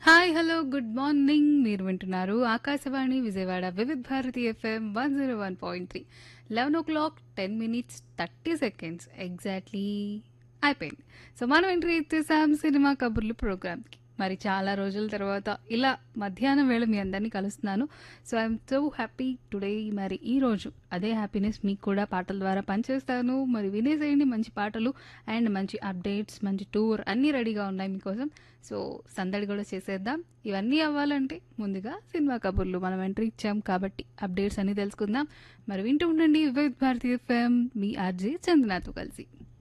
hi hello good morning మీరు వింటున్నారు Akashvani Vijayawada Vividh Bharati FM one zero one point three eleven o'clock ten minutes thirty seconds exactly అయిపోయింది so మనం entry ఇచ్చేసాం cinema కబుర్లు ప్రోగ్రామ్కి మరి చాలా రోజుల తర్వాత ఇలా మధ్యాహ్నం వేళ మీ అందరినీ కలుస్తున్నాను so I'm so happy today మరి ఈ రోజు అదే హ్యాపీనెస్ మీకు కూడా పాటల ద్వారా పనిచేస్తాను మరి వినేసేయండి మంచి పాటలు అండ్ మంచి అప్డేట్స్ మంచి టూర్ అన్నీ రెడీగా ఉన్నాయి మీకోసం సో సందడి కూడా చేసేద్దాం ఇవన్నీ అవ్వాలంటే ముందుగా సినిమా కబుర్లు మనం ఎంట్రీ ఇచ్చాం కాబట్టి అప్డేట్స్ అన్నీ తెలుసుకుందాం మరి వింటూ ఉండండి వివిధ్ భారతీ ఎఫ్ఎం మీ ఆర్జే చందనాతో కలిసి